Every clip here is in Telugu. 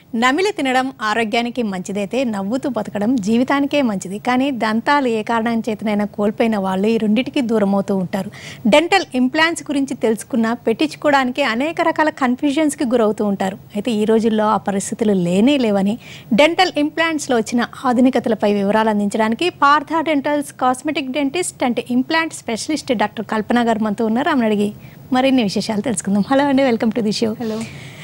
నమిలి తినడం ఆరోగ్యానికి మంచిదైతే నవ్వుతూ బతకడం జీవితానికే మంచిది కానీ దంతాలు ఏ కారణం చేతనైనా కోల్పోయిన వాళ్ళు ఈ రెండింటికి దూరం అవుతూ ఉంటారు డెంటల్ ఇంప్లాంట్స్ గురించి తెలుసుకున్న పెట్టించుకోవడానికి అనేక రకాల కన్ఫ్యూజన్స్కి గురవుతూ ఉంటారు అయితే ఈ రోజుల్లో ఆ పరిస్థితులు లేనే లేవని డెంటల్ ఇంప్లాంట్స్లో వచ్చిన ఆధునికతలపై వివరాలు అందించడానికి పార్థ డెంటల్స్ కాస్మెటిక్ డెంటిస్ట్ అంటే implant specialist doctor Kalpana garu మనతో ఉన్నారు ఆమెను అడిగి మరిన్ని విశేషాలు తెలుసుకుందాం హలో అండి welcome to the show hello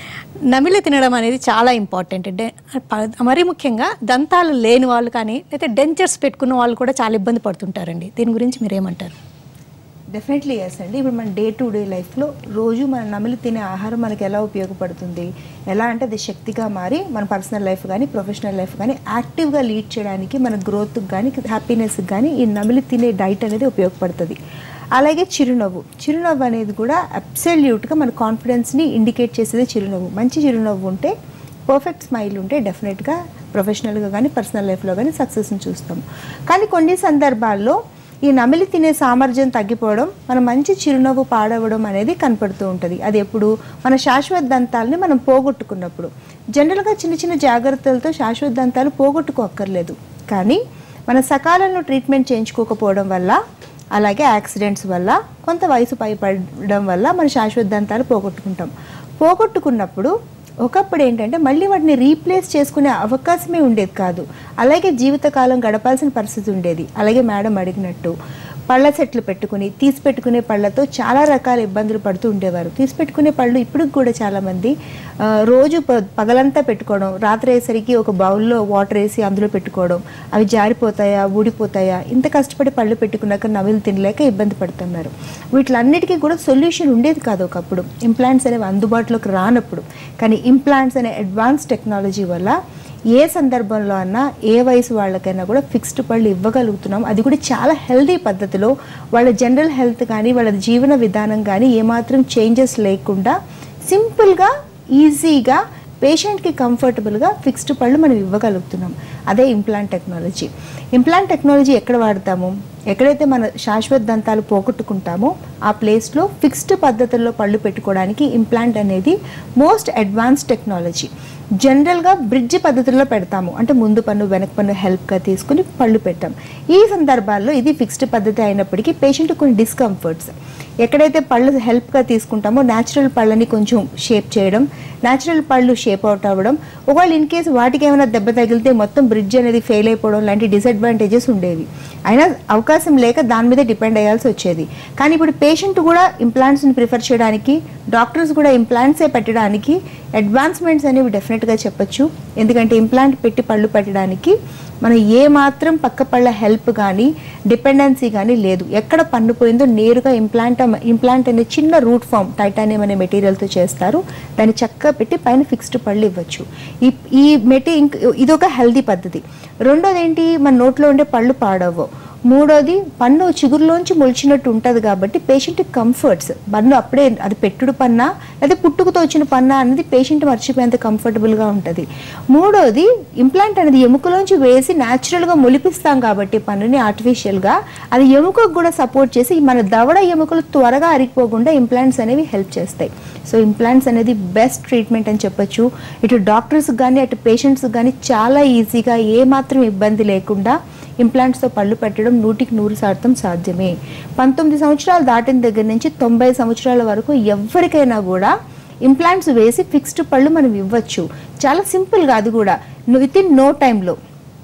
నమిలి తినడం అనేది చాలా ఇంపార్టెంట్ డే ప- మరీ ముఖ్యంగా దంతాలు లేని వాళ్ళు కానీ లేకపోతే డెంచర్స్ పెట్టుకున్న వాళ్ళు కూడా చాలా ఇబ్బంది పడుతుంటారండి దీని గురించి మీరు ఏమంటారు డెఫినెట్లీ ఎస్ అండి ఇప్పుడు మన డే టు డే లైఫ్లో రోజు మన నమిలి తినే ఆహారం మనకి ఎలా ఉపయోగపడుతుంది ఎలా అంటే అది శక్తిగా మారి మన పర్సనల్ లైఫ్ కానీ ప్రొఫెషనల్ లైఫ్ కానీ యాక్టివ్గా లీడ్ చేయడానికి మన గ్రోత్కి కానీ హ్యాపీనెస్కి కానీ ఈ నమిలి తినే డైట్ అనేది ఉపయోగపడుతుంది అలాగే చిరునవ్వు చిరునవ్వు అనేది కూడా అబ్సల్యూట్గా మన కాన్ఫిడెన్స్ని ఇండికేట్ చేసేది చిరునవ్వు మంచి చిరునవ్వు ఉంటే పర్ఫెక్ట్ స్మైల్ ఉంటే డెఫినెట్గా ప్రొఫెషనల్గా కానీ పర్సనల్ లైఫ్లో కానీ సక్సెస్ని చూస్తాం కానీ కొన్ని సందర్భాల్లో ఈ నమిలి తినే సామర్థ్యం తగ్గిపోవడం మన మంచి చిరునవ్వు పాడవడం అనేది కనపడుతూ ఉంటుంది అది ఎప్పుడు మన శాశ్వత దంతాలని మనం పోగొట్టుకున్నప్పుడు జనరల్గా చిన్న చిన్న జాగ్రత్తలతో శాశ్వత దంతాలు పోగొట్టుకోక్కర్లేదు కానీ మన సకాలంలో ట్రీట్మెంట్ చేయించుకోకపోవడం వల్ల అలాగే యాక్సిడెంట్స్ వల్ల కొంత వయసు పైపడడం వల్ల మన శాశ్వత దంతాలు పోగొట్టుకుంటాం పోగొట్టుకున్నప్పుడు ఒకప్పుడు ఏంటంటే మళ్ళీ వాటిని రీప్లేస్ చేసుకునే అవకాశమే ఉండేది కాదు అలాగే జీవితకాలం గడపాల్సిన పరిస్థితి ఉండేది అలాగే మేడం అడిగినట్టు పళ్ళ సెట్లు పెట్టుకుని తీసి పెట్టుకునే పళ్ళతో చాలా రకాల ఇబ్బందులు పడుతూ ఉండేవారు తీసి పెట్టుకునే పళ్ళు ఇప్పటికి కూడా చాలామంది ఆ, రోజు ప- పగలంతా పెట్టుకోవడం రాత్రి అయ్యేసరికి ఒక బౌల్లో వాటర్ వేసి అందులో పెట్టుకోవడం అవి జారిపోతాయా ఊడిపోతాయా ఇంత కష్టపడి పళ్ళు పెట్టుకున్నాక నవ్వులు తినలేక ఇబ్బంది పడుతున్నారు వీటిలన్నిటికీ కూడా సొల్యూషన్ ఉండేది కాదు ఒకప్పుడు ఇంప్లాంట్స్ అనేవి అందుబాటులోకి రానప్పుడు కానీ ఇంప్లాంట్స్ అనే అడ్వాన్స్ టెక్నాలజీ వల్ల ఏ సందర్భంలో అన్నా ఏ వయసు వాళ్ళకైనా కూడా ఫిక్స్డ్ పళ్ళు ఇవ్వగలుగుతున్నాం అది కూడా చాలా హెల్దీ పద్ధతిలో వాళ్ళ జనరల్ హెల్త్ కానీ వాళ్ళ జీవన విధానం కానీ ఏమాత్రం చేంజెస్ లేకుండా సింపుల్గా ఈజీగా పేషెంట్కి కంఫర్టబుల్గా ఫిక్స్డ్ పళ్ళు మనం ఇవ్వగలుగుతున్నాం అదే ఇంప్లాంట్ టెక్నాలజీ ఇంప్లాంట్ టెక్నాలజీ ఎక్కడ వాడతాము ఎక్కడైతే మన శాశ్వత దంతాలు పోగొట్టుకుంటామో ఆ ప్లేస్లో ఫిక్స్డ్ పద్ధతుల్లో పళ్ళు పెట్టుకోవడానికి ఇంప్లాంట్ అనేది మోస్ట్ అడ్వాన్స్ టెక్నాలజీ జనరల్గా బ్రిడ్జ్ పద్ధతుల్లో పెడతాము అంటే ముందు పన్ను వెనక పన్ను హెల్ప్గా తీసుకుని పళ్ళు పెట్టాం ఈ సందర్భాల్లో ఇది ఫిక్స్డ్ పద్ధతి అయినప్పటికీ పేషెంట్ కొన్ని డిస్కంఫర్ట్స్ ఎక్కడైతే పళ్ళు హెల్ప్గా తీసుకుంటామో న్యాచురల్ పళ్ళని కొంచెం షేప్ చేయడం న్యాచురల్ పళ్ళు షేప్ అవుట్ అవ్వడం ఒకవేళ ఇన్ కేసు వాటికి ఏమైనా దెబ్బ తగిలితే మొత్తం బ్రిడ్జ్ అనేది ఫెయిల్ అయిపోవడం లాంటి డిసడ్వాంటేజెస్ ఉండేవి అయినా అవకాశం లేక దాని మీద డిపెండ్ అయ్యాల్సి వచ్చేది కానీ ఇప్పుడు పేషెంట్ కూడా ఇంప్లాంట్స్ని ప్రిఫర్ చేయడానికి డాక్టర్స్ కూడా ఇంప్లాంట్సే పెట్టడానికి అడ్వాన్స్మెంట్స్ అనేవి డెఫినెట్గా చెప్పొచ్చు ఎందుకంటే ఇంప్లాంట్ పెట్టి పళ్ళు పెట్టడానికి మనం ఏ మాత్రం పక్క పళ్ళ హెల్ప్ కానీ డిపెండెన్సీ కానీ లేదు ఎక్కడ పన్ను పోయిందో నేరుగా ఇంప్లాంట్ ఇంప్లాంట్ అనే చిన్న రూట్ ఫామ్ టైటానియం అనే మెటీరియల్తో చేస్తారు దాన్ని చక్కగా పెట్టి పైన ఫిక్స్డ్ పళ్ళు ఇవ్వచ్చు ఈ ఈ మెటీ ఇంక ఇదొక హెల్దీ పద్ధతి రెండోది ఏంటి మన నోట్లో ఉండే పళ్ళు పాడవు మూడోది పన్ను చిగురులోంచి మొలిచినట్టు ఉంటుంది కాబట్టి పేషెంట్ కంఫర్ట్స్ పన్ను అప్పుడే అది పెట్టుడు పన్నా లేదా పుట్టుకతో వచ్చిన పన్నా అనేది పేషెంట్ మర్చిపోయేంత కంఫర్టబుల్గా ఉంటుంది మూడోది ఇంప్లాంట్ అనేది ఎముకలోంచి వేసి న్యాచురల్గా మొలిపిస్తాం కాబట్టి పన్నుని ఆర్టిఫిషియల్గా అది ఎముకకు కూడా సపోర్ట్ చేసి మన దవడ ఎముకలు త్వరగా అరిగిపోకుండా ఇంప్లాంట్స్ అనేవి హెల్ప్ చేస్తాయి సో ఇంప్లాంట్స్ అనేది బెస్ట్ ట్రీట్మెంట్ అని చెప్పొచ్చు ఇటు డాక్టర్స్కి కానీ అటు పేషెంట్స్కి కానీ చాలా ఈజీగా ఏ మాత్రం ఇబ్బంది లేకుండా ఇంప్లాంట్స్తో పళ్ళు పెట్టడం నూటికి నూరు శాతం సాధ్యమే పంతొమ్మిది సంవత్సరాలు దాటిన దగ్గర నుంచి తొంభై సంవత్సరాల వరకు ఎవరికైనా కూడా ఇంప్లాంట్స్ వేసి ఫిక్స్డ్ పళ్ళు మనం ఇవ్వచ్చు చాలా సింపుల్గా అది కూడా విత్ ఇన్ నో టైంలో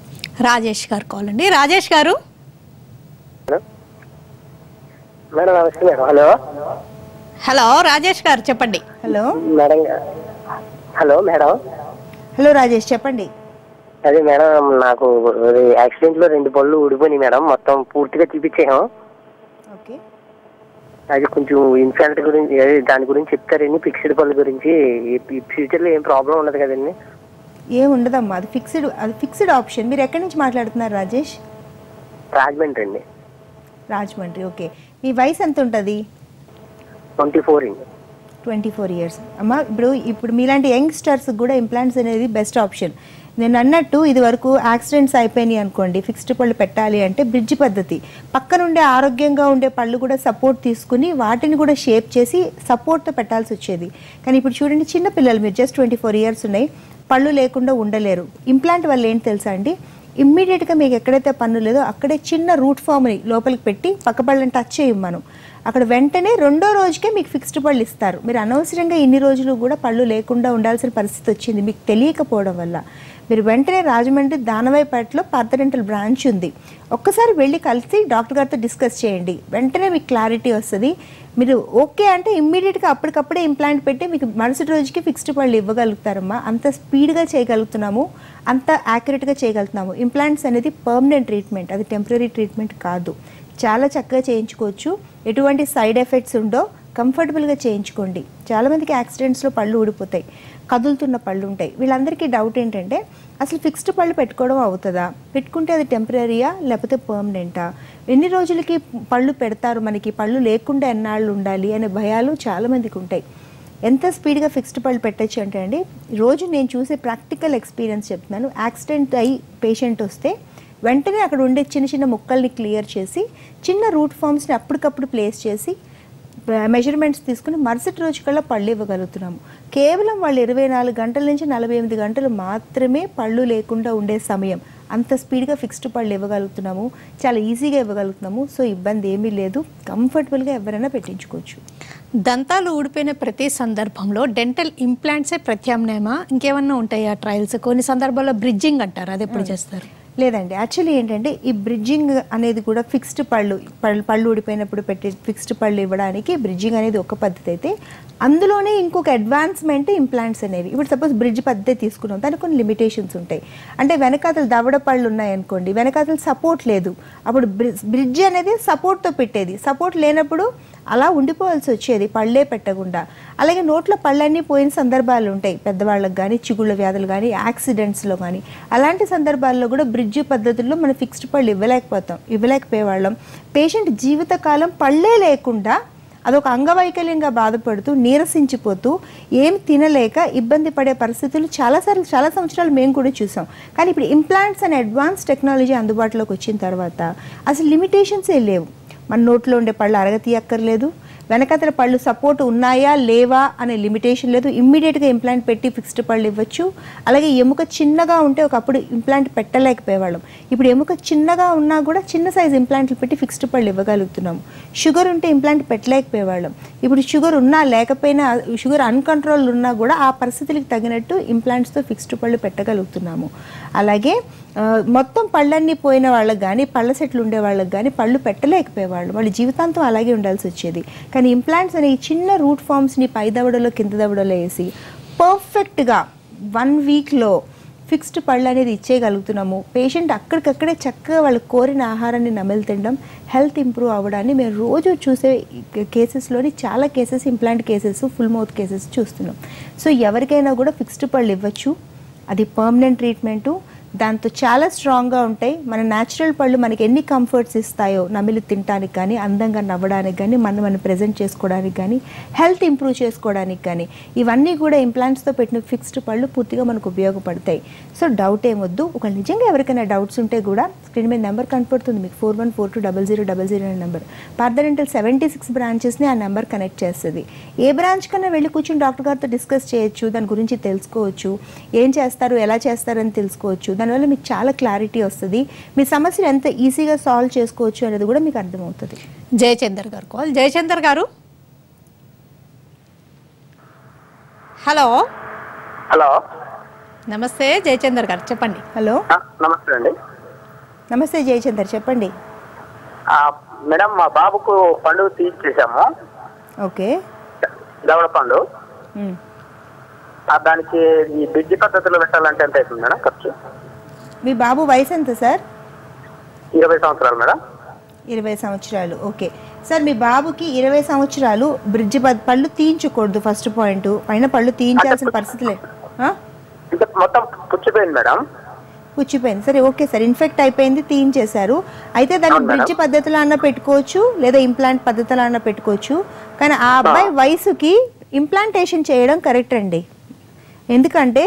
రాజేష్ గారు కాల్ అండి రాజేష్ గారు హలో మేడం నమస్తే madam hello hello Rajesh garu చెప్పండి hello madam hello madam hello Rajesh చెప్పండి అదే మేడం నాకు యాక్సిడెంట్ లో రెండు పళ్ళు ఊడిపోయినాయి మేడం మొత్తం పూర్తిగా చూపించాము ఓకే అది కొంచెం ఇన్ఫాంట్ గురించి అదే దాని గురించి చెప్తారండి ఫిక్స్డ్ పళ్ళు గురించి ఫ్యూచర్ లో ఏం ప్రాబ్లం ఉండదు కదండి ఏం ఉండదమ్మా అది ఫిక్స్డ్ అది ఫిక్స్డ్ ఆప్షన్ మీరు ఎక్కడి నుంచి మాట్లాడుతున్నారు రాజేష్ రాజమండ్రి అండి రాజమండ్రి ఓకే మీ వయసు ఎంత ఉంటుంది ట్వంటీ ఫోర్ అండి ట్వంటీ ఫోర్ ఇయర్స్ అమ్మ ఇప్పుడు ఇప్పుడు మీలాంటి యంగ్స్టర్స్ కూడా ఇంప్లాంట్స్ అనేది బెస్ట్ ఆప్షన్ నేను అన్నట్టు ఇది వరకు యాక్సిడెంట్స్ అయిపోయినాయి అనుకోండి ఫిక్స్డ్ పళ్ళు పెట్టాలి అంటే బ్రిడ్జ్ పద్ధతి పక్కనుండే ఆరోగ్యంగా ఉండే పళ్ళు కూడా సపోర్ట్ తీసుకుని వాటిని కూడా షేప్ చేసి సపోర్ట్తో పెట్టాల్సి వచ్చేది కానీ ఇప్పుడు చూడండి చిన్న పిల్లలు మీరు జస్ట్ ట్వంటీ ఫోర్ ఇయర్స్ ఉన్నాయి పళ్ళు లేకుండా ఉండలేరు ఇంప్లాంట్ వల్ల ఏంటి తెలుసా అండి ఇమ్మీడియట్గా మీకు ఎక్కడైతే పన్ను లేదో అక్కడే చిన్న రూట్ ఫామ్ని లోపలికి పెట్టి పక్క పళ్ళని టచ్ చేయం మనం అక్కడ వెంటనే రెండో రోజుకే మీకు ఫిక్స్డ్ పళ్ళు ఇస్తారు మీరు అనవసరంగా ఇన్ని రోజులు కూడా పళ్ళు లేకుండా ఉండాల్సిన పరిస్థితి వచ్చింది మీకు తెలియకపోవడం వల్ల మీరు వెంటనే రాజమండ్రి దానవాయిపేటలో పార్థడెంటల్ బ్రాంచ్ ఉంది ఒక్కసారి వెళ్ళి కలిసి డాక్టర్ గారితో డిస్కస్ చేయండి వెంటనే మీకు క్లారిటీ వస్తుంది మీరు ఓకే అంటే ఇమ్మీడియట్గా అప్పటికప్పుడే ఇంప్లాంట్ పెట్టి మీకు మరుసటి రోజుకి ఫిక్స్డ్ పళ్ళు ఇవ్వగలుగుతారమ్మా అంత స్పీడ్గా చేయగలుగుతున్నాము అంత యాక్యురేట్గా చేయగలుగుతున్నాము ఇంప్లాంట్స్ అనేది పర్మనెంట్ ట్రీట్మెంట్ అది టెంపరీ ట్రీట్మెంట్ కాదు చాలా చక్కగా చేయించుకోవచ్చు ఎటువంటి సైడ్ ఎఫెక్ట్స్ ఉండో కంఫర్టబుల్గా చేయించుకోండి చాలామందికి యాక్సిడెంట్స్లో పళ్ళు ఊడిపోతాయి కదులుతున్న పళ్ళు ఉంటాయి వీళ్ళందరికీ డౌట్ ఏంటంటే అసలు ఫిక్స్డ్ పళ్ళు పెట్టుకోవడం అవుతుందా పెట్టుకుంటే అది టెంపరీయా లేకపోతే పర్మనెంటా ఎన్ని రోజులకి పళ్ళు పెడతారు మనకి పళ్ళు లేకుండా ఎన్నాళ్ళు ఉండాలి అనే భయాలు చాలామందికి ఉంటాయి ఎంత స్పీడ్గా ఫిక్స్డ్ పళ్ళు పెట్టచ్చు అంటే అండి రోజు నేను చూసే ప్రాక్టికల్ ఎక్స్పీరియన్స్ చెప్తున్నాను యాక్సిడెంట్ అయ్యి పేషెంట్ వస్తే వెంటనే అక్కడ ఉండే చిన్న చిన్న ముక్కల్ని క్లియర్ చేసి చిన్న రూట్ ఫామ్స్ని అప్పటికప్పుడు ప్లేస్ చేసి మెజర్మెంట్స్ తీసుకుని మరుసటి రోజు కల్లా పళ్ళు ఇవ్వగలుగుతున్నాము కేవలం వాళ్ళు ఇరవై నాలుగు గంటల నుంచి నలభై ఎనిమిది గంటలు మాత్రమే పళ్ళు లేకుండా ఉండే సమయం అంత స్పీడ్గా ఫిక్స్డ్ పళ్ళు ఇవ్వగలుగుతున్నాము చాలా ఈజీగా ఇవ్వగలుగుతున్నాము సో ఇబ్బంది ఏమీ లేదు కంఫర్టబుల్గా ఎవరైనా పెట్టించుకోవచ్చు దంతాలు ఊడిపోయిన ప్రతి సందర్భంలో డెంటల్ ఇంప్లాంట్సే ప్రత్యామ్నాయమా ఇంకేమన్నా ఉంటాయా ట్రయల్స్ కొన్ని సందర్భాల్లో బ్రిడ్జింగ్ అంటారు అది ఎప్పుడు చేస్తారు లేదండి యాక్చువల్లీ ఏంటంటే ఈ బ్రిడ్జింగ్ అనేది కూడా ఫిక్స్డ్ పళ్ళు పళ్ళు పళ్ళు ఊడిపోయినప్పుడు పెట్టే ఫిక్స్డ్ పళ్ళు ఇవ్వడానికి బ్రిడ్జింగ్ అనేది ఒక పద్ధతి అయితే అందులోనే ఇంకొక అడ్వాన్స్మెంట్ ఇంప్లాంట్స్ అనేవి ఇప్పుడు సపోజ్ బ్రిడ్జ్ పద్ధతి తీసుకున్నాం దానికి కొన్ని లిమిటేషన్స్ ఉంటాయి అంటే వెనకాతలు దవడ పళ్ళు ఉన్నాయనుకోండి వెనకాతలు సపోర్ట్ లేదు అప్పుడు బ్రిడ్జ్ అనేది సపోర్ట్తో పెట్టేది సపోర్ట్ లేనప్పుడు అలా ఉండిపోవాల్సి వచ్చేది పళ్ళే పెట్టకుండా అలాగే నోట్లో పళ్ళన్నీ పోయిన సందర్భాలు ఉంటాయి పెద్దవాళ్ళకి కానీ చిగుళ్ళ వ్యాధులు కానీ యాక్సిడెంట్స్లో కానీ అలాంటి సందర్భాల్లో కూడా బ్రిడ్జ్ పద్ధతుల్లో మనం ఫిక్స్డ్ పళ్ళు ఇవ్వలేకపోతాం ఇవ్వలేకపోయేవాళ్ళం పేషెంట్ జీవితకాలం పళ్ళే లేకుండా అదొక అంగవైకల్యంగా బాధపడుతూ నీరసించిపోతూ ఏం తినలేక ఇబ్బంది పడే పరిస్థితులు చాలాసార్లు చాలా సంవత్సరాలు మేము కూడా చూసాం కానీ ఇప్పుడు ఇంప్లాంట్స్ అనే అడ్వాన్స్ టెక్నాలజీ అందుబాటులోకి వచ్చిన తర్వాత అసలు లిమిటేషన్సే లేవు మన నోట్లో ఉండే పళ్ళు అరగతీయక్కర్లేదు వెనకతల పళ్ళు సపోర్ట్ ఉన్నాయా లేవా అనే లిమిటేషన్ లేదు ఇమ్మీడియట్గా ఇంప్లాంట్ పెట్టి ఫిక్స్డ్ పళ్ళు ఇవ్వచ్చు అలాగే ఎముక చిన్నగా ఉంటే ఒకప్పుడు ఇంప్లాంట్ పెట్టలేకపోయేవాళ్ళం ఇప్పుడు ఎముక చిన్నగా ఉన్నా కూడా చిన్న సైజ్ ఇంప్లాంట్లు పెట్టి ఫిక్స్డ్ పళ్ళు ఇవ్వగలుగుతున్నాము షుగర్ ఉంటే ఇంప్లాంట్ పెట్టలేకపోయేవాళ్ళం ఇప్పుడు షుగర్ ఉన్నా లేకపోయినా షుగర్ అన్కంట్రోల్ ఉన్నా కూడా ఆ పరిస్థితులకు తగినట్టు ఇంప్లాంట్స్తో ఫిక్స్డ్ పళ్ళు పెట్టగలుగుతున్నాము అలాగే ఆ, మొత్తం పళ్ళన్నీ పోయిన వాళ్ళకి కానీ పళ్ళ సెట్లు ఉండే వాళ్ళకి కానీ పళ్ళు పెట్టలేకపోయేవాళ్ళు వాళ్ళ జీవితాంతం అలాగే ఉండాల్సి వచ్చేది కానీ ఇంప్లాంట్స్ అనే ఈ చిన్న రూట్ ఫామ్స్ని పై దవడలో కింద దవడలో వేసి పర్ఫెక్ట్గా వన్ వీక్లో ఫిక్స్డ్ పళ్ళు అనేది ఇచ్చేయగలుగుతున్నాము పేషెంట్ అక్కడికక్కడే చక్కగా వాళ్ళు కోరిన ఆహారాన్ని నమిలి తినడం హెల్త్ ఇంప్రూవ్ అవ్వడాన్ని మేము రోజు చూసే కేసెస్లోని చాలా cases implant cases full mouth cases చూస్తున్నాం సో ఎవరికైనా కూడా ఫిక్స్డ్ పళ్ళు ఇవ్వచ్చు అది పర్మనెంట్ ట్రీట్మెంటు దాంతో చాలా స్ట్రాంగ్గా ఉంటాయి మన న్యాచురల్ పళ్ళు మనకి ఎన్ని కంఫర్ట్స్ ఇస్తాయో నమిలి తినడానికి కానీ అందంగా నవ్వడానికి కానీ మనం మనం ప్రజెంట్ చేసుకోవడానికి కానీ హెల్త్ ఇంప్రూవ్ చేసుకోవడానికి కానీ ఇవన్నీ కూడా ఇంప్లాంట్స్తో పెట్టిన ఫిక్స్డ్ పళ్ళు పూర్తిగా మనకు ఉపయోగపడతాయి సో డౌట్ ఏమొద్దు ఒక నిజంగా ఎవరికైనా డౌట్స్ ఉంటే కూడా స్క్రీన్ మీద నెంబర్ కనపడుతుంది మీకు four one four two double zero double zero అనే నెంబర్ పార్థరెంటల్ సెవెంటీ సిక్స్ బ్రాంచెస్ని ఆ నెంబర్ కనెక్ట్ చేస్తుంది ఏ బ్రాంచ్ కన్నా వెళ్ళి కూర్చుని డాక్టర్ గారితో డిస్కస్ చేయొచ్చు దాని గురించి తెలుసుకోవచ్చు ఏం చేస్తారు ఎలా చేస్తారని తెలుసుకోవచ్చు దానివల్ల మీకు చాలా క్లారిటీ వస్తుంది మీ సమస్యను ఎంత ఈజీగా సాల్వ్ చేసుకోవచ్చు అనేది కూడా మీకు అర్థమవుతుంది జయచందర్ గారు కాల్ జయచందర్ గారు హలో హలో నమస్తే జయచందర్ గారు చెప్పండి హలో ఆ, నమస్తే అండి నమస్తే జయచందర్ చెప్పండి ఆ, మేడం మా బాబుకు పండుగ తీసేసాము ఓకే దవడ పండు మ్. ఆ, దానికి ఈ బ్రిడ్జి పద్ధతిలో పెట్టాలంటే ఎంత అవుతుంది మేడం ఖర్చు మీ బాబు వయసు ఎంత సార్ ఇరవై సంవత్సరాలు మేడం ఇరవై సంవత్సరాలు ఓకే సార్ మీ బాబుకి ఇరవై సంవత్సరాలు బ్రిడ్జ్ ప- పళ్ళు తీయించకూడదు ఫస్ట్ పాయింట్ పైన పళ్ళు తీయించాల్సిన పరిస్థితులే ఆ? అంటే మొత్తం పుచ్చిపోయింది మేడం పుచ్చిపోయింది సరే ఓకే సార్ ఇన్ఫెక్ట్ అయిపోయింది తీయించేశారు అయితే దాన్ని అవును మేడం. బ్రిడ్జ్ పద్ధతిలో అన్న పెట్టుకోవచ్చు లేదా ఇంప్లాంట్ పద్ధతిలో అన్న పెట్టుకోవచ్చు కానీ ఆ అబ్బాయి వయసుకి ఇంప్లాంటేషన్ చేయడం కరెక్ట్ అండి ఎందుకంటే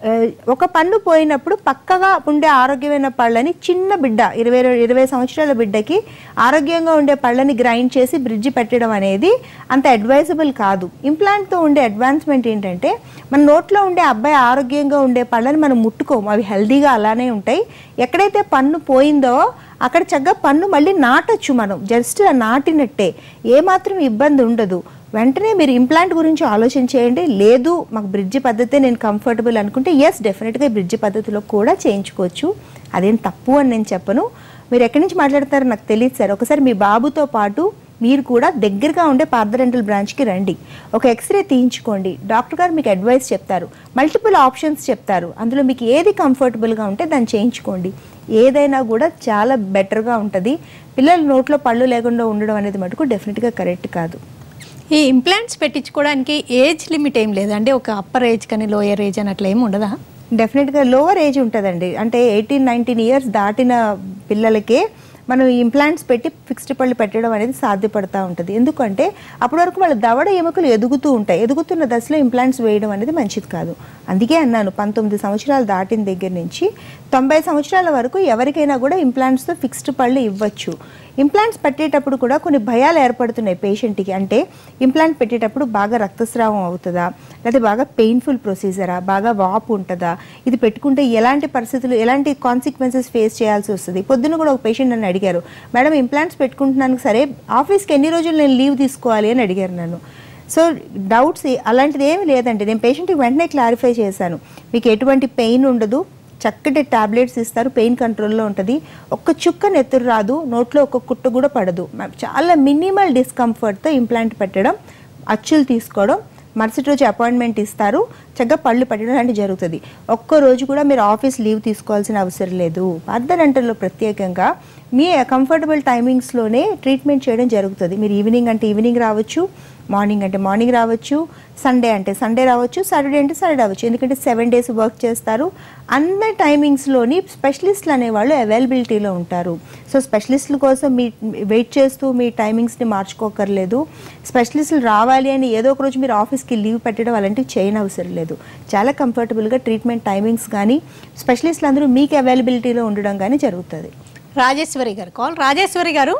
ఆ, ఒక పన్ను పోయినప్పుడు పక్కగా ఉండే ఆరోగ్యమైన పళ్ళని చిన్న బిడ్డ ఇరవై రె- ఇరవై సంవత్సరాల బిడ్డకి ఆరోగ్యంగా ఉండే పళ్ళని గ్రైండ్ చేసి బ్రిడ్జ్ పెట్టడం అనేది అంత అడ్వైజబుల్ కాదు ఇంప్లాంట్తో ఉండే అడ్వాన్స్మెంట్ ఏంటంటే మన నోట్లో ఉండే అబ్బాయి ఆరోగ్యంగా ఉండే పళ్ళని మనం ముట్టుకోము అవి హెల్దీగా అలానే ఉంటాయి ఎక్కడైతే పన్ను పోయిందో అక్కడ చక్కగా పన్ను మళ్ళీ నాటొచ్చు మనం జస్ట్ ఇలా నాటినట్టే ఏమాత్రం ఇబ్బంది ఉండదు వెంటనే మీరు ఇంప్లాంట్ గురించి ఆలోచన చేయండి లేదు మాకు బ్రిడ్జి పద్ధతే నేను కంఫర్టబుల్ అనుకుంటే ఎస్ డెఫినెట్గా బ్రిడ్జి పద్ధతిలో కూడా చేయించుకోవచ్చు అదేం తప్పు అని నేను చెప్పను మీరు ఎక్కడి నుంచి మాట్లాడతారో నాకు తెలియదు సార్ ఒకసారి మీ బాబుతో పాటు మీరు కూడా దగ్గరగా ఉండే పార్థరెంటల్ బ్రాంచ్కి రండి ఒక ఎక్స్రే తీయించుకోండి డాక్టర్ గారు మీకు అడ్వైస్ చెప్తారు మల్టిపుల్ ఆప్షన్స్ చెప్తారు అందులో మీకు ఏది కంఫర్టబుల్గా ఉంటే దాన్ని చేయించుకోండి ఏదైనా కూడా చాలా బెటర్గా ఉంటుంది పిల్లల నోట్లో పళ్ళు లేకుండా ఉండడం అనేది మటుకు డెఫినెట్గా కరెక్ట్ కాదు ఈ ఇంప్లాంట్స్ పెట్టించుకోవడానికి ఏజ్ లిమిట్ ఏం లేదు అంటే ఒక అప్పర్ ఏజ్ కానీ లోయర్ ఏజ్ అని అట్లా ఏమి ఉండదా డెఫినెట్గా లోవర్ ఏజ్ ఉంటుందండి అంటే ఎయిటీన్ నైన్టీన్ ఇయర్స్ దాటిన పిల్లలకే మనం ఇంప్లాంట్స్ పెట్టి ఫిక్స్డ్ పళ్ళు పెట్టడం అనేది సాధ్యపడతా ఉంటుంది ఎందుకంటే అప్పటి వరకు వాళ్ళ దవడ ఎముకలు ఎదుగుతూ ఉంటాయి ఎదుగుతున్న దశలో ఇంప్లాంట్స్ వేయడం అనేది మంచిది కాదు అందుకే అన్నాను పంతొమ్మిది సంవత్సరాలు దాటిన దగ్గర నుంచి తొంభై సంవత్సరాల వరకు ఎవరికైనా కూడా ఇంప్లాంట్స్తో ఫిక్స్డ్ పళ్ళు ఇవ్వచ్చు ఇంప్లాంట్స్ పెట్టేటప్పుడు కూడా కొన్ని భయాలు ఏర్పడుతున్నాయి పేషెంట్కి అంటే ఇంప్లాంట్ పెట్టేటప్పుడు బాగా రక్తస్రావం అవుతుందా లేకపోతే బాగా పెయిన్ఫుల్ ప్రొసీజరా బాగా వాపు ఉంటుందా ఇది పెట్టుకుంటే ఎలాంటి పరిస్థితులు ఎలాంటి కాన్సిక్వెన్సెస్ ఫేస్ చేయాల్సి వస్తుంది పొద్దున్న కూడా ఒక పేషెంట్ నన్ను అడిగారు మేడం ఇంప్లాంట్స్ పెట్టుకుంటున్నాను సరే ఆఫీస్కి ఎన్ని రోజులు నేను లీవ్ తీసుకోవాలి అని అడిగారు నన్ను సో డౌట్స్ అలాంటిది ఏమీ లేదండి నేను పేషెంట్కి వెంటనే క్లారిఫై చేశాను మీకు ఎటువంటి పెయిన్ ఉండదు చక్కటి టాబ్లెట్స్ ఇస్తారు పెయిన్ కంట్రోల్లో ఉంటుంది ఒక్క చుక్క నెత్తురు రాదు నోట్లో ఒక్క కుట్టు కూడా పడదు మ- చాలా మినిమల్ డిస్కంఫర్ట్తో ఇంప్లాంట్ పెట్టడం అచ్చులు తీసుకోవడం మరుసటి రోజు అపాయింట్మెంట్ ఇస్తారు చక్కగా పళ్ళు పెట్టడం లాంటివి జరుగుతుంది ఒక్క రోజు కూడా మీరు ఆఫీస్ లీవ్ తీసుకోవాల్సిన అవసరం లేదు అర్ధగంటల్లో ప్రత్యేకంగా మీ కంఫర్టబుల్ టైమింగ్స్లోనే ట్రీట్మెంట్ చేయడం జరుగుతుంది మీరు ఈవినింగ్ అంటే ఈవినింగ్ రావచ్చు మార్నింగ్ అంటే మార్నింగ్ రావచ్చు సండే అంటే సండే రావచ్చు సాటర్డే అంటే సాటర్డే రావచ్చు ఎందుకంటే సెవెన్ డేస్ వర్క్ చేస్తారు అన్ని టైమింగ్స్లోని స్పెషలిస్టులు అనేవాళ్ళు అవైలబిలిటీలో ఉంటారు సో స్పెషలిస్టుల కోసం మీ వెయిట్ చేస్తూ మీ టైమింగ్స్ని మార్చుకోకర్లేదు స్పెషలిస్టులు రావాలి అని ఏదో ఒక రోజు మీరు ఆఫీస్కి లీవ్ పెట్టడం అలాంటివి చేయని అవసరం లేదు చాలా కంఫర్టబుల్గా ట్రీట్మెంట్ టైమింగ్స్ కానీ స్పెషలిస్టులు అందరూ మీకు అవైలబిలిటీలో ఉండడం కానీ జరుగుతుంది రాజేశ్వరి గారు కాల్ రాజేశ్వరి గారు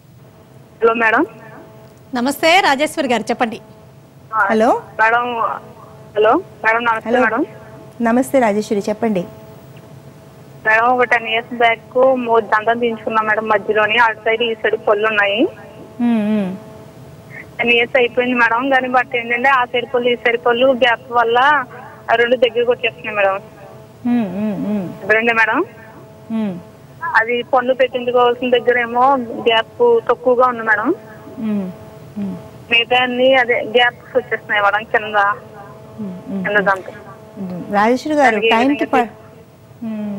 హలో మేడం నమస్తే రాజేశ్వరి గారు చెప్పండి హలో మేడం హలో మేడం నమస్తే హలో మేడం నమస్తే రాజేశ్వరి చెప్పండి మేడం ఒక టెన్ ఇయర్స్ బ్యాక్ మూడు దంతం తీయించుకున్నాం మేడం మధ్యలోని అటు సైడ్ ఈ సైడ్ పళ్ళు ఉన్నాయి మ్మ్, మ్మ్. టెన్ ఇయర్స్ అయిపోయింది మేడం కానీ బట్ ఏంటంటే ఆ సైడ్ పళ్ళు ఈ సైడ్ పళ్ళు గ్యాప్ వల్ల ఆ రెండు దగ్గరకు వచ్చేస్తున్నాయి మేడం మ్మ్, మ్మ్, మ్మ్. ఎప్పుడండి మేడం మ్మ్. అది పళ్ళు పెట్టించుకోవాల్సిన దగ్గర ఏమో గ్యాప్ తక్కువగా ఉంది మేడం మ్మ్. మ్మ్. మిగతా అన్ని అదే గ్యాప్స్ వచ్చేస్తున్నాయి మేడం కింద మ్మ్. మ్మ్. కింద దంతం మ్మ్. రాజేశ్వరి గారు దానికి ఏ టైంకి విధంగా ప- మ్మ్.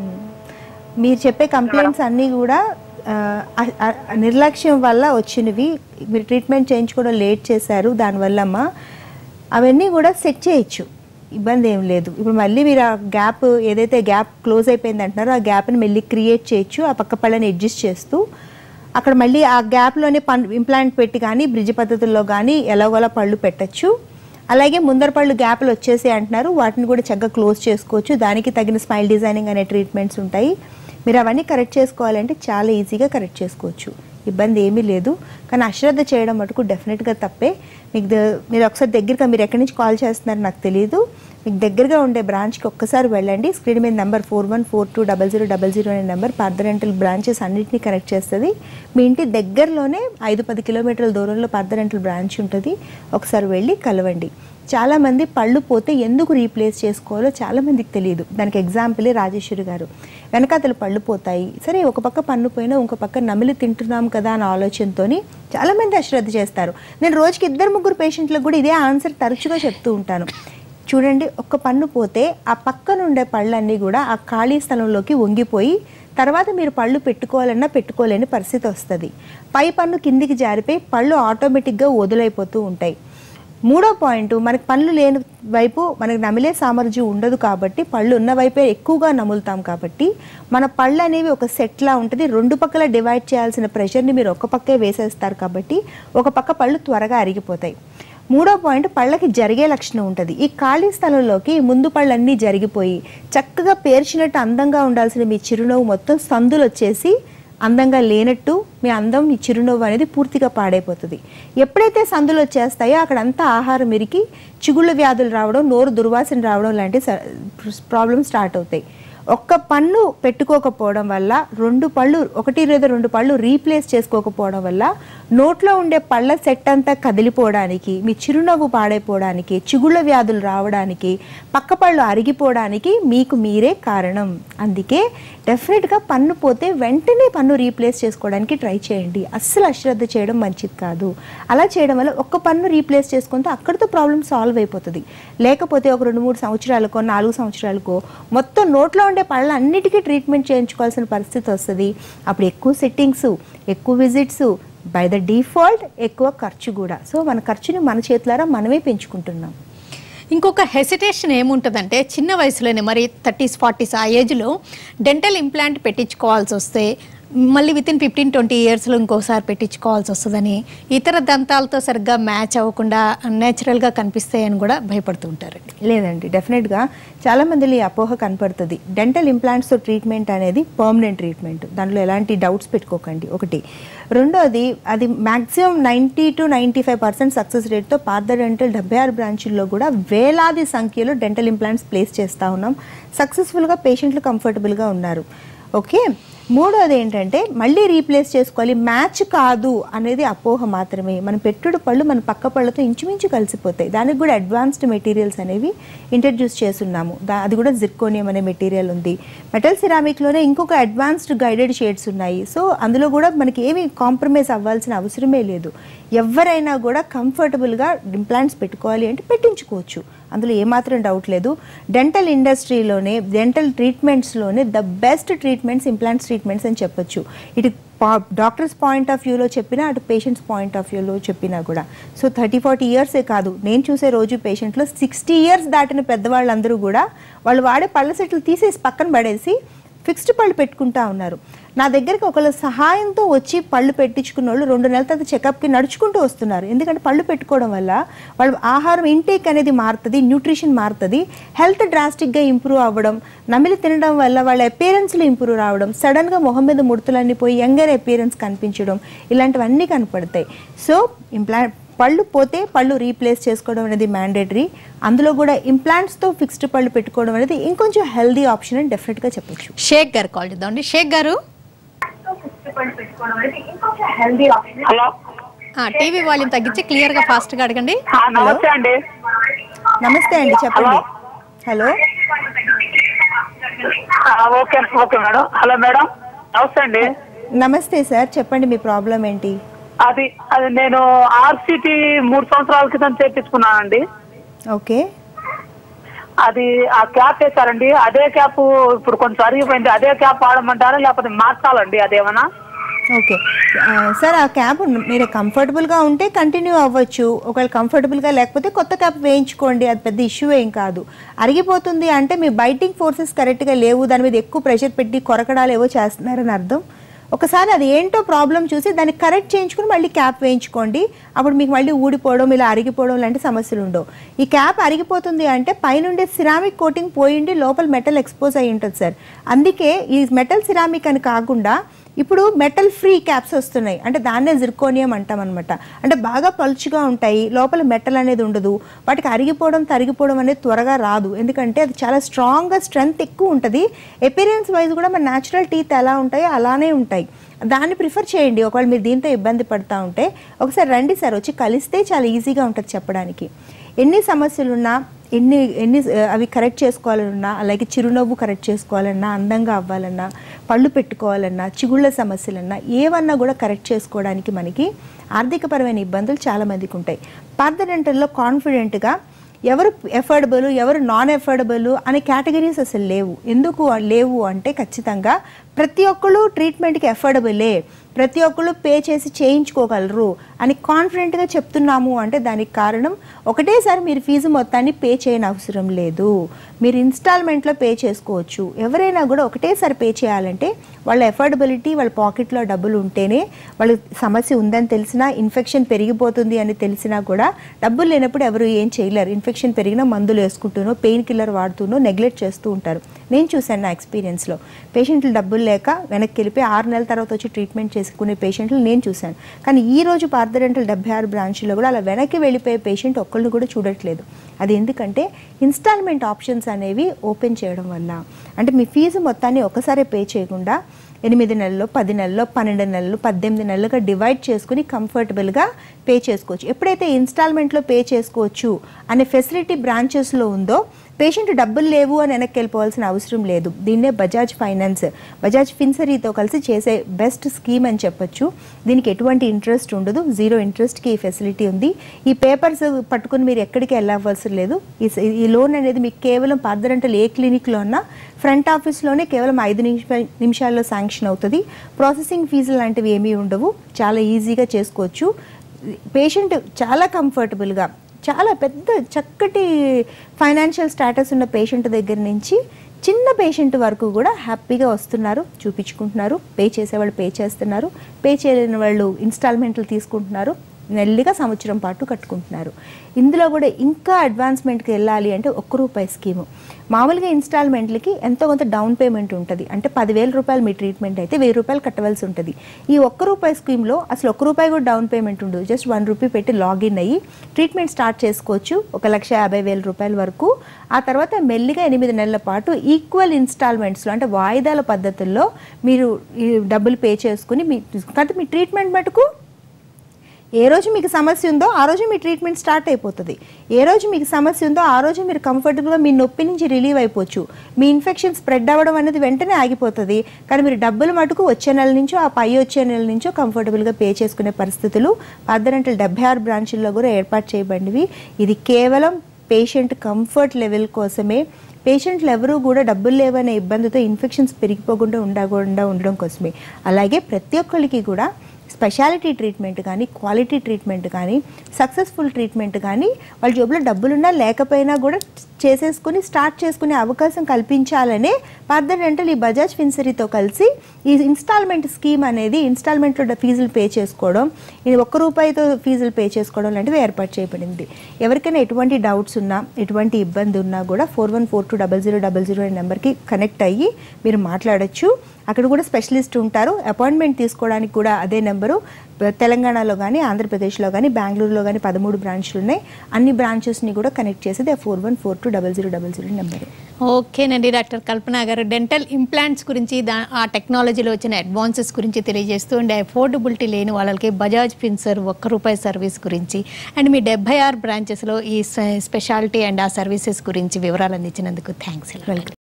మీరు చెప్పే కంప్లైంట్స్ అన్నీ కూడా ఆ, అ- అ- నిర్లక్ష్యం వల్ల వచ్చినవి మీరు ట్రీట్మెంట్ చేయించుకోవడం లేట్ చేశారు దానివల్ల అమ్మా అవన్నీ కూడా సెట్ చేయొచ్చు ఇబ్బంది ఏం లేదు ఇప్పుడు మళ్ళీ మీరు ఆ గ్యాప్ ఏదైతే గ్యాప్ క్లోజ్ అయిపోయింది అంటున్నారో ఆ గ్యాప్ని మళ్ళీ క్రియేట్ చేయొచ్చు ఆ పక్క పళ్ళని అడ్జస్ట్ చేస్తూ అక్కడ మళ్ళీ ఆ గ్యాప్లోనే పన్ ఇంప్లాంట్ పెట్టి కానీ బ్రిడ్జ్ పద్ధతుల్లో కానీ ఎలాగోలా పళ్ళు పెట్టచ్చు అలాగే ముందర పళ్ళు గ్యాప్లు వచ్చేసి అంటున్నారు వాటిని కూడా చక్కగా క్లోజ్ చేసుకోవచ్చు దానికి తగిన స్మైల్ డిజైనింగ్ అనే ట్రీట్మెంట్స్ ఉంటాయి మీరు అవన్నీ కరెక్ట్ చేసుకోవాలంటే చాలా ఈజీగా కరెక్ట్ చేసుకోవచ్చు ఇబ్బంది ఏమీ లేదు కానీ అశ్రద్ధ చేయడం మటుకు డెఫినెట్గా తప్పే మీకు ద- మీరు ఒకసారి దగ్గరగా మీరు ఎక్కడి నుంచి కాల్ చేస్తున్నారో నాకు తెలియదు మీకు దగ్గరగా ఉండే బ్రాంచ్కి ఒక్కసారి వెళ్ళండి స్క్రీన్ మీద number four one four two double zero double zero అనే నెంబర్ పార్థరెంటల్ బ్రాంచెస్ అన్నింటినీ కనెక్ట్ చేస్తుంది మీ ఇంటి దగ్గరలోనే ఐదు పది కిలోమీటర్ల దూరంలో పార్థరెంటల్ బ్రాంచ్ ఉంటుంది ఒకసారి వెళ్ళి కలవండి చాలామంది పళ్ళు పోతే ఎందుకు రీప్లేస్ చేసుకోవాలో చాలామందికి తెలియదు దానికి ఎగ్జాంపులే రాజేశ్వరి గారు వెనకాతలు పళ్ళు పోతాయి సరే ఒక పక్క పన్ను పోయినా ఇంకో పక్క నమిలి తింటున్నాం కదా అన్న ఆలోచనతోని చాలామంది అశ్రద్ధ చేస్తారు నేను రోజుకి ఇద్దరు ముగ్గురు పేషెంట్లకు కూడా ఇదే ఆన్సర్ తరచుగా చెప్తూ ఉంటాను చూడండి ఒక్క పన్ను పోతే ఆ పక్కన ఉండే పళ్ళన్నీ కూడా ఆ ఖాళీ స్థలంలోకి వంగిపోయి తర్వాత మీరు పళ్ళు పెట్టుకోవాలన్నా పెట్టుకోలేని పరిస్థితి వస్తుంది పై పన్ను కిందికి జారిపోయి పళ్ళు ఆటోమేటిక్గా వదులైపోతూ ఉంటాయి మూడో పాయింట్ మనకి పళ్ళు లేని వైపు మనకి నమిలే సామర్థ్యం ఉండదు కాబట్టి పళ్ళు ఉన్న వైపే ఎక్కువగా నములుతాం కాబట్టి మన పళ్ళు అనేవి ఒక సెట్లా ఉంటుంది రెండు పక్కల డివైడ్ చేయాల్సిన ప్రెషర్ని మీరు ఒక పక్కే వేసేస్తారు కాబట్టి ఒక పక్క పళ్ళు త్వరగా అరిగిపోతాయి మూడో పాయింట్ పళ్ళకి జరిగే లక్షణం ఉంటుంది ఈ ఖాళీ స్థలంలోకి ముందు పళ్ళన్నీ జరిగిపోయి చక్కగా పేర్చినట్టు అందంగా ఉండాల్సిన మీ చిరునవ్వు మొత్తం సందులు వచ్చేసి అందంగా లేనట్టు మీ అందం మీ చిరునవ్వు అనేది పూర్తిగా పాడైపోతుంది ఎప్పుడైతే సందులు వచ్చేస్తాయో అక్కడంతా ఆహారం ఇరికి చిగుళ్ళ వ్యాధులు రావడం నోరు దుర్వాసన రావడం లాంటి ప్రాబ్లమ్స్ స్టార్ట్ అవుతాయి ఒక్క పన్ను పెట్టుకోకపోవడం వల్ల రెండు పళ్ళు ఒకటి లేదా రెండు పళ్ళు రీప్లేస్ చేసుకోకపోవడం వల్ల నోట్లో ఉండే పళ్ళ సెట్ అంతా కదిలిపోవడానికి మీ చిరునవ్వు పాడైపోవడానికి చిగుళ్ళ వ్యాధులు రావడానికి పక్క పళ్ళు అరిగిపోవడానికి మీకు మీరే కారణం అందుకే డెఫినెట్గా పన్ను పోతే వెంటనే పన్ను రీప్లేస్ చేసుకోవడానికి ట్రై చేయండి అస్సలు అశ్రద్ధ చేయడం మంచిది కాదు అలా చేయడం వల్ల ఒక్క పన్ను రీప్లేస్ చేసుకుంటే అక్కడితో ప్రాబ్లం సాల్వ్ అయిపోతుంది లేకపోతే ఒక రెండు మూడు సంవత్సరాలకో నాలుగు సంవత్సరాలకో మొత్తం నోట్లో ఉండే పళ్ళ అన్నిటికీ ట్రీట్మెంట్ చేయించుకోవాల్సిన పరిస్థితి వస్తుంది అప్పుడు ఎక్కువ సెట్టింగ్స్ ఎక్కువ విజిట్స్ బై ద డిఫాల్ట్ ఎక్కువ ఖర్చు కూడా సో మన ఖర్చుని మన చేతులారా మనమే పెంచుకుంటున్నాం ఇంకొక హెసిటేషన్ ఏముంటుందంటే చిన్న వయసులోనే మరి థర్టీస్ ఫార్టీస్ ఆ ఏజ్లో డెంటల్ ఇంప్లాంట్ పెట్టించుకోవాల్సి వస్తే మళ్ళీ విత్ ఇన్ ఫిఫ్టీన్ ట్వంటీ ఇయర్స్లో ఇంకోసారి పెట్టించుకోవాల్సి వస్తుందని ఇతర దంతాలతో సరిగ్గా మ్యాచ్ అవ్వకుండా న్యాచురల్గా కనిపిస్తాయని కూడా భయపడుతూ ఉంటారండి లేదండి డెఫినెట్గా చాలా మందిలో ఈ అపోహ కనపడుతుంది డెంటల్ ఇంప్లాంట్స్తో ట్రీట్మెంట్ అనేది పర్మనెంట్ ట్రీట్మెంట్ దాంట్లో ఎలాంటి డౌట్స్ పెట్టుకోకండి ఒకటి రెండోది అది maximum ninety two ninety five percent success రేట్తో పాత డెంటల్ డెబ్బై ఆరు బ్రాంచుల్లో కూడా వేలాది సంఖ్యలో డెంటల్ ఇంప్లాంట్స్ ప్లేస్ చేస్తూ ఉన్నాం సక్సెస్ఫుల్గా పేషెంట్లు కంఫర్టబుల్గా ఉన్నారు ఓకే మూడోది ఏంటంటే మళ్ళీ రీప్లేస్ చేసుకోవాలి మ్యాచ్ కాదు అనేది అపోహ మాత్రమే మన పెట్టుడు పళ్ళు మన పక్క పళ్ళతో ఇంచుమించు కలిసిపోతాయి దానికి కూడా అడ్వాన్స్డ్ మెటీరియల్స్ అనేవి ఇంట్రడ్యూస్ చేస్తున్నాము దా అది కూడా జిర్కోనియం అనే మెటీరియల్ ఉంది మెటల్ సిరామిక్లోనే ఇంకొక అడ్వాన్స్డ్ గైడెడ్ షేడ్స్ ఉన్నాయి సో అందులో కూడా మనకి ఏమి కాంప్రమైజ్ అవ్వాల్సిన అవసరమే లేదు ఎవరైనా కూడా కంఫర్టబుల్గా ఇంప్లాంట్స్ పెట్టుకోవాలి అంటే పెట్టించుకోవచ్చు అందులో ఏమాత్రం డౌట్ లేదు డెంటల్ ఇండస్ట్రీలోనే డెంటల్ ట్రీట్మెంట్స్లోనే the best treatments implants treatments అని చెప్పొచ్చు ఇటు డాక్టర్స్ పాయింట్ ఆఫ్ వ్యూలో చెప్పినా అటు పేషెంట్స్ పాయింట్ ఆఫ్ వ్యూలో చెప్పినా కూడా సో థర్టీ ఫార్టీ ఇయర్సే కాదు నేను చూసే రోజు పేషెంట్లో సిక్స్టీ ఇయర్స్ దాటిన పెద్దవాళ్ళందరూ కూడా వాళ్ళు వాడే పళ్ళ సెట్లు తీసేసి పక్కన పడేసి ఫిక్స్డ్ పళ్ళు పెట్టుకుంటా ఉన్నారు నా దగ్గరికి ఒకళ్ళ సహాయంతో వచ్చి పళ్ళు పెట్టించుకున్న వాళ్ళు రెండు నెలల తర్వాత చెకప్కి నడుచుకుంటూ వస్తున్నారు ఎందుకంటే పళ్ళు పెట్టుకోవడం వల్ల వాళ్ళ ఆహారం ఇంటేక్ అనేది మారుతుంది న్యూట్రిషన్ మారుతుంది హెల్త్ డ్రాస్టిక్గా ఇంప్రూవ్ అవ్వడం నమిలి తినడం వల్ల వాళ్ళ అపీరెన్స్లో ఇంప్రూవ్ రావడం సడన్గా మొహం మీద ముడతలన్నీ పోయి యంగర్ అపీరెన్స్ కనిపించడం ఇలాంటివన్నీ కనపడతాయి సో ఇంప్లాంట్ పళ్ళు పోతే పళ్ళు రీప్లేస్ చేసుకోవడం అనేది మ్యాండేటరీ అందులో కూడా ఇంప్లాంట్స్తో ఫిక్స్డ్ పళ్ళు పెట్టుకోవడం అనేది ఇంకొంచెం హెల్దీ ఆప్షన్ అని డెఫినెట్గా చెప్పొచ్చు షేక్ గారు కాల్ చేద్దామండి షేక్ గారు హలో ఆ, టీవీ వాల్యూమ్ తగ్గించి క్లియర్గా ఫాస్ట్గా అడగండి ఆ, నమస్తే అండి నమస్తే అండి చెప్పండి హలో ఆ, okay okay madam hello madam నమస్తే అండి నమస్తే సార్ చెప్పండి మీ ప్రాబ్లం ఏంటి అది అది నేను ఆర్సిటీ మూడు సంవత్సరాల క్రితం చేపించుకున్నానండి ఓకే అది ఆ క్యాప్ వేశారండి అదే క్యాప్ ఇప్పుడు కొంచెం అరిగిపోయింది అదే క్యాప్ వాడమంటారా లేకపోతే మార్చాలండి అదేమన్నా ఓకే ఆ, సార్ ఆ క్యాప్ మీరు కంఫర్టబుల్గా ఉంటే కంటిన్యూ అవ్వచ్చు ఒకవేళ కంఫర్టబుల్గా లేకపోతే కొత్త క్యాప్ వేయించుకోండి అది పెద్ద ఇష్యూ ఏం కాదు అరిగిపోతుంది అంటే మీ బైటింగ్ ఫోర్సెస్ కరెక్ట్గా లేవు దాని మీద ఎక్కువ ప్రెషర్ పెట్టి కొరకడాలు ఏవో చేస్తున్నారని అర్థం ఒకసారి అది ఏంటో ప్రాబ్లం చూసి దాన్ని కరెక్ట్ చేయించుకుని మళ్ళీ క్యాప్ వేయించుకోండి అప్పుడు మీకు మళ్ళీ ఊడిపోవడం ఇలా అరిగిపోవడం లాంటి సమస్యలు ఉండవు ఈ క్యాప్ అరిగిపోతుంది అంటే పైనుండే సిరామిక్ కోటింగ్ పోయిండి లోపల మెటల్ ఎక్స్పోజ్ అయి ఉంటుంది సార్ అందుకే ఈ మెటల్ సిరామిక్ అని కాకుండా ఇప్పుడు మెటల్ ఫ్రీ క్యాప్స్ వస్తున్నాయి అంటే దాన్నే జిర్కోనియం అంటాం అనమాట అంటే బాగా పలుచుగా ఉంటాయి లోపల మెటల్ అనేది ఉండదు వాటికి అరిగిపోవడం తరిగిపోవడం అనేది త్వరగా రాదు ఎందుకంటే అది చాలా స్ట్రాంగ్గా స్ట్రెంగ్త్ ఎక్కువ ఉంటుంది ఎపీరియన్స్ వైజ్ కూడా మన న్యాచురల్ టీత్ ఎలా ఉంటాయో అలానే ఉంటాయి దాన్ని ప్రిఫర్ చేయండి ఒకవేళ మీరు దీంతో ఇబ్బంది పడతా ఉంటే ఒకసారి రండి సార్ వచ్చి కలిస్తే చాలా ఈజీగా ఉంటుంది చెప్పడానికి ఎన్ని సమస్యలున్నా ఎన్ని ఎన్ని ఆ, అవి కరెక్ట్ చేసుకోవాలన్నా అలాగే చిరునవ్వు కరెక్ట్ చేసుకోవాలన్నా అందంగా అవ్వాలన్నా పళ్ళు పెట్టుకోవాలన్నా చిగుళ్ళ సమస్యలన్నా ఏవన్నా కూడా కరెక్ట్ చేసుకోవడానికి మనకి ఆర్థికపరమైన ఇబ్బందులు చాలా మందికి ఉంటాయి పార్థ డెంటల్లో కాన్ఫిడెంట్గా ఎవరు ఎఫర్డబుల్ ఎవరు నాన్ ఎఫర్డబుల్ అనే కేటగిరీస్ అసలు లేవు ఎందుకు లేవు అంటే ఖచ్చితంగా ప్రతి ఒక్కళ్ళు ట్రీట్మెంట్కి ఎఫర్డబులే ప్రతి ఒక్కళ్ళు పే చేసి చేయించుకోగలరు అని కాన్ఫిడెంట్గా చెప్తున్నాము అంటే దానికి కారణం ఒకటేసారి మీరు ఫీజు మొత్తాన్ని పే చేయని అవసరం లేదు మీరు ఇన్స్టాల్మెంట్లో పే చేసుకోవచ్చు ఎవరైనా కూడా ఒకటేసారి పే చేయాలంటే వాళ్ళ ఎఫర్డబిలిటీ వాళ్ళ పాకెట్లో డబ్బులు ఉంటేనే వాళ్ళ సమస్య ఉందని తెలిసినా ఇన్ఫెక్షన్ పెరిగిపోతుంది అని తెలిసినా కూడా డబ్బులు లేనప్పుడు ఎవరు ఏం చేయలేరు ఇన్ఫెక్షన్ పెరిగినా మందులు వేసుకుంటూనో పెయిన్ కిల్లర్ వాడుతూనో నెగ్లెక్ట్ చేస్తూ ఉంటారు నేను చూశాను నా ఎక్స్పీరియన్స్లో పేషెంట్లు డబ్బులు లేక వెనక్కి వెళ్ళిపోయి ఆరు నెలల తర్వాత వచ్చి ట్రీట్మెంట్ చేసుకునే పేషెంట్లు నేను చూశాను కానీ ఈ రోజు పార్థడెంటల్ డెబ్బై ఆరు బ్రాంచ్లో కూడా అలా వెనక్కి వెళ్ళిపోయే పేషెంట్ ఒక్కళ్ళు కూడా చూడట్లేదు అది ఎందుకంటే ఇన్స్టాల్మెంట్ ఆప్షన్స్ అనేవి ఓపెన్ చేయడం వల్ల అంటే మీ ఫీజు మొత్తాన్ని ఒకసారి పే చేయకుండా ఎనిమిది నెలలు పది నెలలు పన్నెండు నెలలు పద్దెనిమిది నెలలుగా డివైడ్ చేసుకుని కంఫర్టబుల్గా పే చేసుకోవచ్చు ఎప్పుడైతే ఇన్స్టాల్మెంట్లో పే చేసుకోవచ్చు అనే ఫెసిలిటీ బ్రాంచెస్లో ఉందో పేషెంట్ డబ్బులు లేవు అని వెనక్కి వెళ్ళిపోవాల్సిన అవసరం లేదు దీన్నే బజాజ్ ఫైనాన్స్ బజాజ్ ఫిన్సరీతో కలిసి చేసే బెస్ట్ స్కీమ్ అని చెప్పొచ్చు దీనికి ఎటువంటి ఇంట్రెస్ట్ ఉండదు జీరో ఇంట్రెస్ట్కి ఈ ఫెసిలిటీ ఉంది ఈ పేపర్స్ పట్టుకుని మీరు ఎక్కడికి వెళ్ళవలసిన లేదు ఈ స- ఈ లోన్ అనేది మీకు కేవలం పార్దరంటల్ ఏ క్లినిక్లో ఉన్నా ఫ్రంట్ ఆఫీస్లోనే కేవలం ఐదు నిమిష నిమిషాల్లో శాంక్షన్ అవుతుంది ప్రాసెసింగ్ ఫీజు లాంటివి ఏమీ ఉండవు చాలా ఈజీగా చేసుకోవచ్చు పేషెంట్ చాలా కంఫర్టబుల్గా చాలా పెద్ద చక్కటి ఫైనాన్షియల్ స్టేటస్ ఉన్న పేషెంట్ దగ్గర నుంచి చిన్న పేషెంట్ వరకు కూడా హ్యాపీగా వస్తున్నారు చూపించుకుంటున్నారు పే చేసేవాళ్ళు పే చేస్తున్నారు పే చేయలేని వాళ్ళు ఇన్స్టాల్మెంట్లు తీసుకుంటున్నారు నెల్లిగా సంవత్సరం పాటు కట్టుకుంటున్నారు ఇందులో కూడా ఇంకా అడ్వాన్స్మెంట్కి వెళ్ళాలి అంటే ఒక్క రూపాయి స్కీము మామూలుగా ఇన్స్టాల్మెంట్లకి ఎంతో కొంత డౌన్ పేమెంట్ ఉంటుంది అంటే పదివేల రూపాయలు మీ ట్రీట్మెంట్ అయితే వెయ్యి రూపాయలు కట్టవలసి ఉంటుంది ఈ ఒక్క రూపాయి స్కీమ్లో అసలు ఒక్క రూపాయి కూడా డౌన్ పేమెంట్ ఉండదు జస్ట్ వన్ రూపీ పెట్టి లాగిన్ అయ్యి ట్రీట్మెంట్ స్టార్ట్ చేసుకోవచ్చు ఒక లక్ష యాభై వేల రూపాయల వరకు ఆ తర్వాత మెల్లిగా ఎనిమిది నెలల పాటు ఈక్వల్ ఇన్స్టాల్మెంట్స్లో అంటే వాయిదాల పద్ధతుల్లో మీరు ఈ డబ్బులు పే చేసుకుని మీ కాబట్టి మీ ట్రీట్మెంట్ మటుకు ఏ రోజు మీకు సమస్య ఉందో ఆ రోజు మీ ట్రీట్మెంట్ స్టార్ట్ అయిపోతుంది ఏ రోజు మీకు సమస్య ఉందో ఆ రోజు మీరు కంఫర్టబుల్గా మీ నొప్పి నుంచి రిలీవ్ అయిపోవచ్చు మీ ఇన్ఫెక్షన్ స్ప్రెడ్ అవ్వడం అనేది వెంటనే ఆగిపోతుంది కానీ మీరు డబ్బులు మటుకు వచ్చే నెల నుంచో ఆ పై వచ్చే నెల నుంచో కంఫర్టబుల్గా పే చేసుకునే పరిస్థితులు పద్దరంటల డెబ్బై ఆరు బ్రాంచుల్లో కూడా ఏర్పాటు చేయబడినవి ఇది కేవలం పేషెంట్ కంఫర్ట్ లెవెల్ కోసమే పేషెంట్లు ఎవరూ కూడా డబ్బులు లేవనే ఇబ్బందితో ఇన్ఫెక్షన్స్ పెరిగిపోకుండా ఉండకుండా ఉండడం కోసమే అలాగే ప్రతి ఒక్కరికి కూడా స్పెషాలిటీ ట్రీట్మెంట్ కానీ క్వాలిటీ ట్రీట్మెంట్ కానీ సక్సెస్ఫుల్ ట్రీట్మెంట్ కానీ వాళ్ళ జోబులో డబ్బులున్నా లేకపోయినా కూడా చేసేసుకుని స్టార్ట్ చేసుకునే అవకాశం కల్పించాలనే పార్థర్ డెంటల్ ఈ బజాజ్ ఫిన్సరీతో కలిసి ఈ ఇన్స్టాల్మెంట్ స్కీమ్ అనేది ఇన్స్టాల్మెంట్లో ఫీజులు పే చేసుకోవడం ఇది ఒక్క రూపాయితో ఫీజులు పే చేసుకోవడం లాంటివి ఏర్పాటు చేయబడింది ఎవరికైనా ఎటువంటి డౌట్స్ ఉన్నా ఎటువంటి ఇబ్బంది ఉన్నా కూడా four one four two double zero double zero అనే నెంబర్కి కనెక్ట్ అయ్యి మీరు మాట్లాడొచ్చు అక్కడ కూడా స్పెషలిస్ట్ ఉంటారు అపాయింట్మెంట్ తీసుకోవడానికి కూడా అదే నెంబరు తెలంగాణలో కానీ ఆంధ్రప్రదేశ్లో కానీ బెంగళూరులో కానీ పదమూడు బ్రాంచ్లు ఉన్నాయి అన్ని బ్రాంచెస్ని కూడా కనెక్ట్ చేసేది four one four two double zero double zero number ఓకేనండి doctor Kalpana garu dental implants గురించి దా ఆ టెక్నాలజీలో వచ్చిన అడ్వాన్సెస్ గురించి తెలియజేస్తూ అండ్ అఫోర్డబిలిటీ లేని వాళ్ళకి బజాజ్ ఫిన్సర్ ఒక్క రూపాయి సర్వీస్ గురించి అండ్ మీ డెబ్బై ఆరు బ్రాంచెస్లో ఈ స్పెషాలిటీ అండ్ ఆ సర్వీసెస్ గురించి వివరాలు అందించినందుకు థ్యాంక్స్ వెల్కమ్